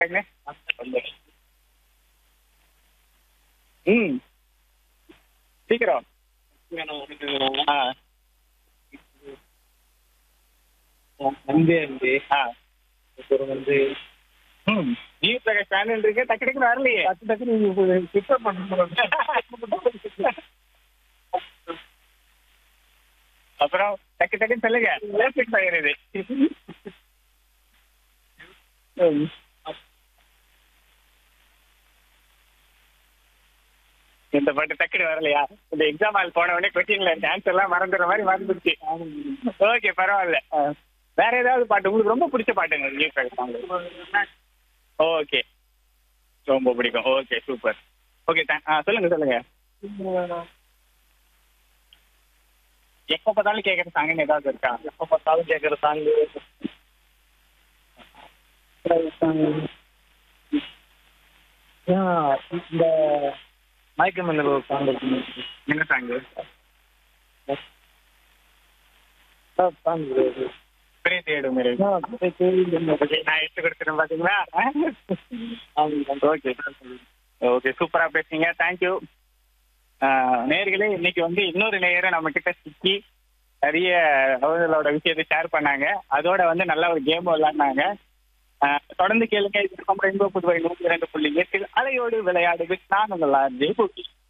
ம் சீக்கிரம் ஆ அன்பே அன்பே ஆ அப்புறம் வந்து ம் ஜி பிரகாஷ் ஃபேன் இருக்கு டக்கு டக்குன்னு வரலையே டக்கு டக்கு நீங்க பிக்கப் பண்ணுறோம் அப்புறம் டக்கு டக்குன்னு சொல்லுங்க லேசிக் ஆகிறது இந்த பாட்டு டக்குனு வரலையா இந்த எக்ஸாம் ஹால் போன உடனே கொஸ்டின்ல ஆன்சர் எல்லாம் மறந்துடுற மாதிரி மறந்துடுச்சு ஓகே பரவாயில்ல வேற ஏதாவது பாட்டு உங்களுக்கு ரொம்ப பிடிச்ச பாட்டுங்க ஜி பிரகாஷ் ஓகே ரொம்ப பிடிக்கும் ஓகே சூப்பர் ஓகே சொல்லுங்க சொல்லுங்க எப்ப பார்த்தாலும் கேட்கற சாங்னு ஏதாவது இருக்கா எப்போ பார்த்தாலும் கேட்குற சாங்கு இந்த மயக்க மண்டல ஒரு சாங் இருக்கு என்ன சாங்கு சாங் பெரிய தேடும் மேரே நான் எடுத்து கொடுத்துறேன் பாத்தீங்களா ஓகே ஓகே சூப்பரா பேசுறீங்க தேங்க்யூ நேர்களே இன்னைக்கு வந்து இன்னொரு நேயரை நம்ம கிட்ட சிக்கி நிறைய அவங்களோட விஷயத்தை ஷேர் பண்ணாங்க அதோட வந்து நல்ல ஒரு கேம் விளையாடினாங்க ஆஹ் தொடர்ந்து கேளுங்க இது நம்ம ரெயின்போ புதுவை நூற்றி இரண்டு புள்ளி எட்டில் அலையோடு விளையாடுது நான் உங்கள் ஆர்ஜே